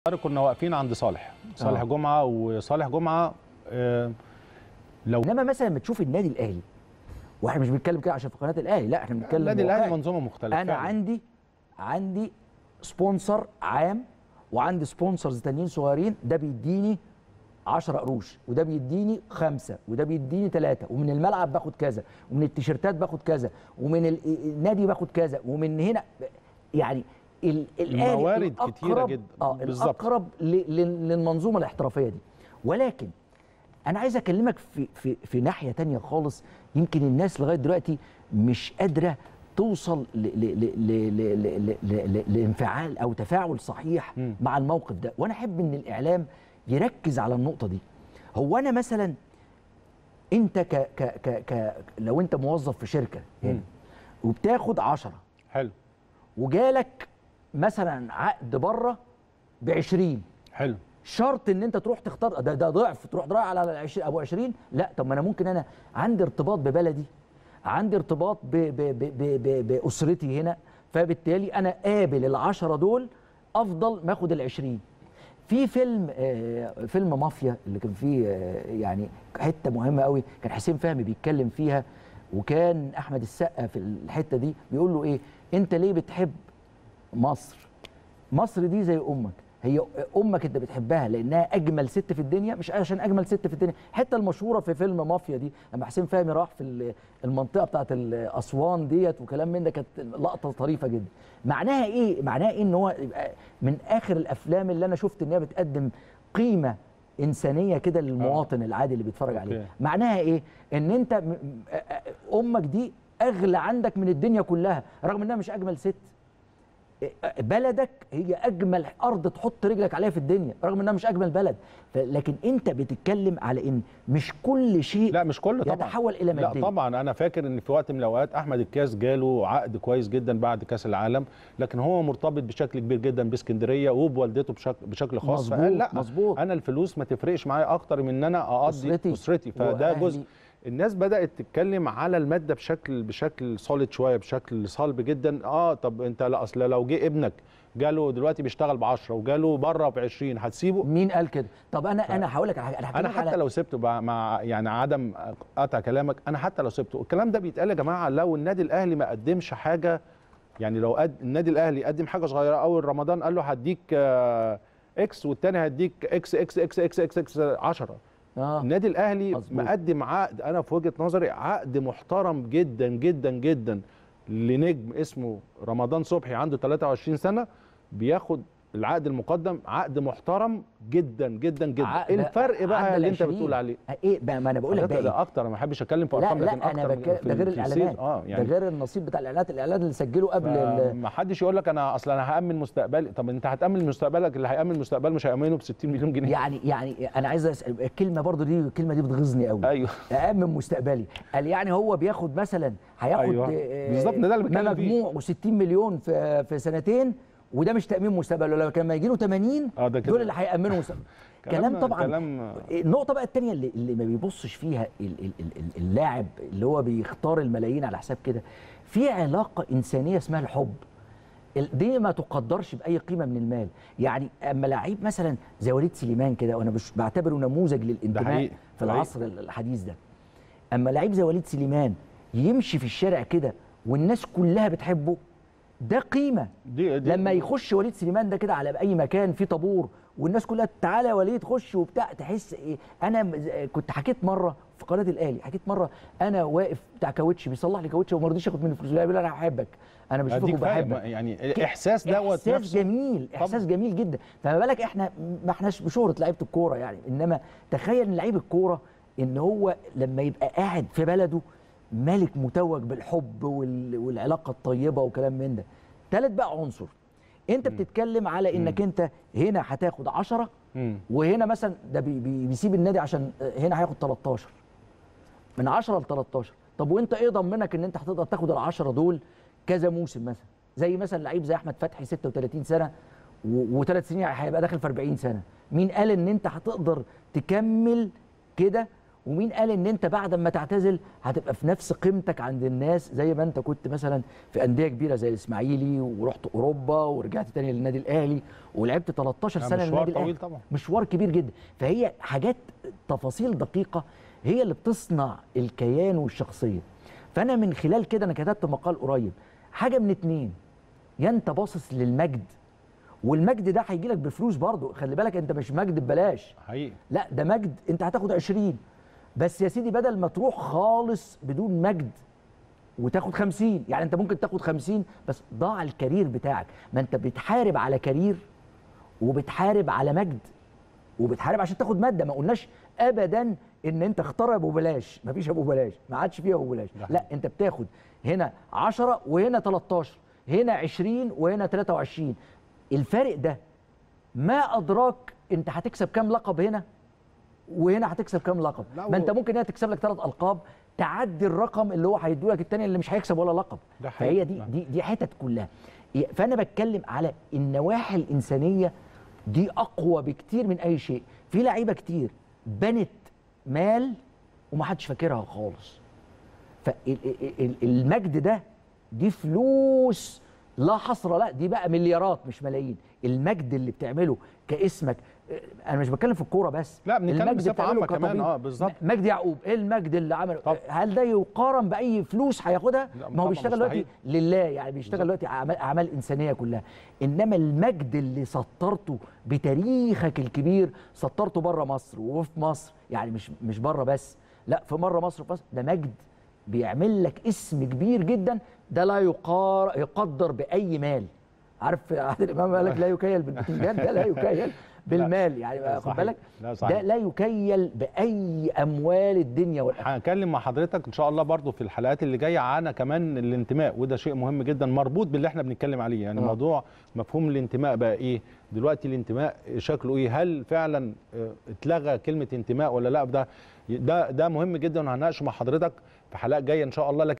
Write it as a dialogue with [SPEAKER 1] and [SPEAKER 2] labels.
[SPEAKER 1] كنا واقفين عند صالح صالح
[SPEAKER 2] آه.
[SPEAKER 1] جمعه وصالح جمعه آه، لو
[SPEAKER 2] انما مثلا لما تشوف النادي الاهلي واحنا مش بنتكلم كده عشان في قناه الاهلي لا احنا بنتكلم
[SPEAKER 1] النادي الاهلي
[SPEAKER 2] واقعي.
[SPEAKER 1] منظومه مختلفه
[SPEAKER 2] انا
[SPEAKER 1] فعلاً.
[SPEAKER 2] عندي عندي سبونسر عام وعندي سبونسرز تانيين صغيرين ده بيديني 10 قروش وده بيديني خمسة وده بيديني ثلاثة ومن الملعب باخد كذا ومن التيشيرتات باخد كذا ومن ال- النادي باخد كذا ومن هنا يعني ال- الاهلي
[SPEAKER 1] الموارد كتيرة
[SPEAKER 2] الأقرب-
[SPEAKER 1] جدا.
[SPEAKER 2] اه
[SPEAKER 1] بالظبط.
[SPEAKER 2] الاقرب ل- لل- للمنظومه الاحترافيه دي ولكن انا عايز اكلمك في في في ناحيه تانية خالص يمكن الناس لغايه دلوقتي مش قادره توصل ل ل ل ل ل ل ل ل لانفعال او تفاعل صحيح
[SPEAKER 1] مم.
[SPEAKER 2] مع الموقف ده وانا احب ان الاعلام يركز على النقطه دي هو انا مثلا انت ك ك ك ك لو انت موظف في شركه هنا
[SPEAKER 1] مم.
[SPEAKER 2] وبتاخد عشرة
[SPEAKER 1] حلو
[SPEAKER 2] وجالك مثلا عقد بره ب 20
[SPEAKER 1] حلو
[SPEAKER 2] شرط ان انت تروح تختار ده ده ضعف تروح ضايع على العشرين ابو 20 لا طب ما انا ممكن انا عندي ارتباط ببلدي عندي ارتباط ب ب ب ب ب باسرتي هنا فبالتالي انا قابل العشرة دول افضل ما اخد العشرين في فيلم آه فيلم مافيا اللي كان فيه آه يعني حته مهمه قوي كان حسين فهمي بيتكلم فيها وكان احمد السقا في الحته دي بيقول له ايه انت ليه بتحب مصر مصر دي زي امك هي امك انت بتحبها لانها اجمل ست في الدنيا مش عشان اجمل ست في الدنيا الحته المشهوره في فيلم مافيا دي لما حسين فهمي راح في ال- المنطقه بتاعت اسوان ديت وكلام من ده كانت لقطه طريفه جدا معناها ايه معناها ايه ان هو يبقى من اخر الافلام اللي انا شفت ان هي بتقدم قيمه انسانيه كده للمواطن العادي اللي بيتفرج عليه
[SPEAKER 1] أوكي.
[SPEAKER 2] معناها ايه ان انت م- م- امك دي اغلى عندك من الدنيا كلها رغم انها مش اجمل ست بلدك هي اجمل ارض تحط رجلك عليها في الدنيا رغم انها مش اجمل بلد ف- لكن انت بتتكلم على ان مش كل شيء
[SPEAKER 1] لا مش كله طبعا
[SPEAKER 2] يتحول الى
[SPEAKER 1] لا
[SPEAKER 2] ماديه
[SPEAKER 1] طبعا انا فاكر ان في وقت من الاوقات احمد الكاس جاله عقد كويس جدا بعد كاس العالم لكن هو مرتبط بشكل كبير جدا باسكندريه وبوالدته بشكل بشكل خاص
[SPEAKER 2] مظبوط،
[SPEAKER 1] فقال لا
[SPEAKER 2] مظبوط.
[SPEAKER 1] انا الفلوس ما تفرقش معايا اكتر من ان انا اقضي
[SPEAKER 2] أسرتي
[SPEAKER 1] اسرتي فده
[SPEAKER 2] وأهلي.
[SPEAKER 1] جزء الناس بدات تتكلم على الماده بشكل بشكل سوليد شويه بشكل صلب جدا اه طب انت لا اصل لو جه ابنك جاله دلوقتي بيشتغل ب 10 وجاله بره ب 20 هتسيبه
[SPEAKER 2] مين قال كده طب انا انا هقول لك على حاجه انا
[SPEAKER 1] انا
[SPEAKER 2] هكلمك
[SPEAKER 1] حتى
[SPEAKER 2] على
[SPEAKER 1] لو سبته بقى مع يعني عدم قطع كلامك انا حتى لو سبته الكلام ده بيتقال يا جماعه لو النادي الاهلي ما قدمش حاجه يعني لو قد النادي الاهلي قدم حاجه صغيره اول رمضان قال له هديك آه، اكس والتاني هديك اكس اكس اكس اكس اكس اكس 10
[SPEAKER 2] اه
[SPEAKER 1] النادي الاهلي
[SPEAKER 2] مظبوط.
[SPEAKER 1] مقدم عقد انا في وجهه نظري عقد محترم جدا جدا جدا لنجم اسمه رمضان صبحي عنده 23 سنه بياخد العقد المقدم عقد محترم جدا جدا جدا
[SPEAKER 2] عقد-
[SPEAKER 1] الفرق بقى
[SPEAKER 2] عقد
[SPEAKER 1] اللي انت
[SPEAKER 2] العشرين.
[SPEAKER 1] بتقول عليه
[SPEAKER 2] ايه بقى ما انا بقول لك
[SPEAKER 1] حضرتك
[SPEAKER 2] بقى
[SPEAKER 1] ده
[SPEAKER 2] إيه؟
[SPEAKER 1] اكتر ما بحبش اتكلم في
[SPEAKER 2] لا
[SPEAKER 1] ارقام لكن
[SPEAKER 2] لا
[SPEAKER 1] اكتر
[SPEAKER 2] انا
[SPEAKER 1] من-
[SPEAKER 2] بتكلم
[SPEAKER 1] في-
[SPEAKER 2] ده غير
[SPEAKER 1] في الصيف.
[SPEAKER 2] الاعلانات
[SPEAKER 1] اه يعني
[SPEAKER 2] ده غير النصيب بتاع الاعلانات الاعلانات اللي سجلوا قبل ال-
[SPEAKER 1] ما حدش يقول لك انا اصل انا هامن مستقبلي طب انت هتامن مستقبلك اللي هيامن مستقبله مش هيامنه ب 60 مليون جنيه
[SPEAKER 2] يعني يعني انا عايز اسال الكلمه برضو دي الكلمه دي بتغيظني قوي
[SPEAKER 1] ايوه
[SPEAKER 2] أأمن مستقبلي قال يعني هو بياخد مثلا هياخد
[SPEAKER 1] أيوة.
[SPEAKER 2] آه،
[SPEAKER 1] بالظبط، ده اللي بتكلم فيه.
[SPEAKER 2] مجموع و60 مليون في في سنتين وده مش تامين مستقبله لو كان ما يجي له 80
[SPEAKER 1] اه ده كده.
[SPEAKER 2] دول اللي هيامنوا مستقبله
[SPEAKER 1] كلام-
[SPEAKER 2] كلام طبعا
[SPEAKER 1] كلام-
[SPEAKER 2] النقطه بقى الثانيه اللي, اللي ما بيبصش فيها ال- ال- ال- ال- اللاعب اللي هو بيختار الملايين على حساب كده في علاقه انسانيه اسمها الحب ال- دي ما تقدرش باي قيمه من المال يعني اما لعيب مثلا زي وليد سليمان كده وانا مش بعتبره نموذج للانتماء
[SPEAKER 1] حقيقي،
[SPEAKER 2] في
[SPEAKER 1] حقيقي.
[SPEAKER 2] العصر الحديث ده اما لعيب زي وليد سليمان يمشي في الشارع كده والناس كلها بتحبه ده قيمه
[SPEAKER 1] دي, دي
[SPEAKER 2] لما يخش وليد سليمان ده كده على اي مكان فيه طابور والناس كلها تعالى يا وليد خش وبتاع تحس ايه انا م- كنت حكيت مره في قناه الاهلي حكيت مره انا واقف بتاع كاوتش بيصلح لي كاوتش وما رضيش ياخد مني فلوس لا بيقول انا بحبك انا بشوفك
[SPEAKER 1] اديك فاهم
[SPEAKER 2] وبحبك
[SPEAKER 1] يعني الاحساس دوت
[SPEAKER 2] احساس
[SPEAKER 1] نفسه
[SPEAKER 2] جميل احساس جميل جدا فما بالك احنا ما احناش بشهره لعيبه الكوره يعني انما تخيل ان لعيب الكوره ان هو لما يبقى قاعد في بلده ملك متوج بالحب وال- والعلاقه الطيبه وكلام من ده تالت بقى عنصر انت بتتكلم على انك انت هنا هتاخد 10
[SPEAKER 1] مم.
[SPEAKER 2] وهنا مثلا ده بي بي بيسيب النادي عشان هنا هياخد 13 من 10 ل 13 طب وانت ايه ضمنك ان انت هتقدر تاخد ال 10 دول كذا موسم مثلا زي مثلا لعيب زي احمد فتحي 36 سنه وثلاث سنين هيبقى داخل في 40 سنه مين قال ان انت هتقدر تكمل كده ومين قال ان انت بعد ما تعتزل هتبقى في نفس قيمتك عند الناس زي ما انت كنت مثلا في انديه كبيره زي الاسماعيلي ورحت اوروبا ورجعت تاني للنادي الاهلي ولعبت 13
[SPEAKER 1] يعني
[SPEAKER 2] سنه
[SPEAKER 1] مشوار
[SPEAKER 2] للنادي
[SPEAKER 1] طويل
[SPEAKER 2] الاهلي
[SPEAKER 1] طبعا.
[SPEAKER 2] مشوار كبير جدا فهي حاجات تفاصيل دقيقه هي اللي بتصنع الكيان والشخصيه فانا من خلال كده انا كتبت مقال قريب حاجه من اتنين يا انت باصص للمجد والمجد ده هيجي لك بفلوس برضه خلي بالك انت مش مجد ببلاش
[SPEAKER 1] حقيقي
[SPEAKER 2] لا ده مجد انت هتاخد 20 بس يا سيدي بدل ما تروح خالص بدون مجد وتاخد 50 يعني انت ممكن تاخد 50 بس ضاع الكارير بتاعك ما انت بتحارب على كارير وبتحارب على مجد وبتحارب عشان تاخد ماده ما قلناش ابدا ان انت اختار ابو بلاش ما فيش ابو بلاش ما عادش فيه ابو بلاش
[SPEAKER 1] ده
[SPEAKER 2] لا انت بتاخد هنا 10 وهنا 13 هنا 20 وهنا 23 الفارق ده ما ادراك انت هتكسب كام لقب هنا وهنا هتكسب كام لقب
[SPEAKER 1] لا،
[SPEAKER 2] ما
[SPEAKER 1] و-
[SPEAKER 2] انت ممكن هنا تكسب لك ثلاث القاب تعدي الرقم اللي هو هيدوا لك الثاني اللي مش هيكسب ولا لقب
[SPEAKER 1] ده حقيقي.
[SPEAKER 2] فهي دي دي دي حتت كلها فانا بتكلم على النواحي الانسانيه دي اقوى بكتير من اي شيء في لعيبه كتير بنت مال ومحدش فاكرها خالص فالمجد ده دي فلوس لا حصر لا دي بقى مليارات مش ملايين المجد اللي بتعمله كاسمك انا مش بتكلم في الكوره بس
[SPEAKER 1] لا، بنتكلم
[SPEAKER 2] المجد
[SPEAKER 1] بصفة
[SPEAKER 2] بتعمله
[SPEAKER 1] عامة كمان،
[SPEAKER 2] كطبيب.
[SPEAKER 1] آه، بالظبط.
[SPEAKER 2] مجدي يعقوب ايه المجد اللي عمله
[SPEAKER 1] طب.
[SPEAKER 2] هل ده يقارن باي فلوس هياخدها
[SPEAKER 1] لا،
[SPEAKER 2] ما هو
[SPEAKER 1] طبعاً
[SPEAKER 2] بيشتغل دلوقتي
[SPEAKER 1] مستحيل.
[SPEAKER 2] لله يعني بيشتغل دلوقتي اعمال اعمال انسانيه كلها انما المجد اللي سطرته بتاريخك الكبير سطرته بره مصر وفي مصر يعني مش مش بره بس لا في مره مصر وفي مصر ده مجد بيعمل لك اسم كبير جدا ده لا يقار يقدر باي مال عارف عادل امام قال لك لا يكيل بالبتنجان ده لا يكيل بالمال يعني خد
[SPEAKER 1] صحيح.
[SPEAKER 2] بالك
[SPEAKER 1] لا، صحيح.
[SPEAKER 2] ده لا يكيل باي اموال الدنيا والاخره
[SPEAKER 1] هنتكلم مع حضرتك ان شاء الله برضو في الحلقات اللي جايه عن كمان الانتماء وده شيء مهم جدا مربوط باللي احنا بنتكلم عليه يعني
[SPEAKER 2] آه.
[SPEAKER 1] موضوع مفهوم الانتماء بقى ايه دلوقتي الانتماء شكله ايه هل فعلا آه، اتلغى كلمه انتماء ولا لا ده ده ده مهم جدا وهنناقشه مع حضرتك في حلقات جايه ان شاء الله لكن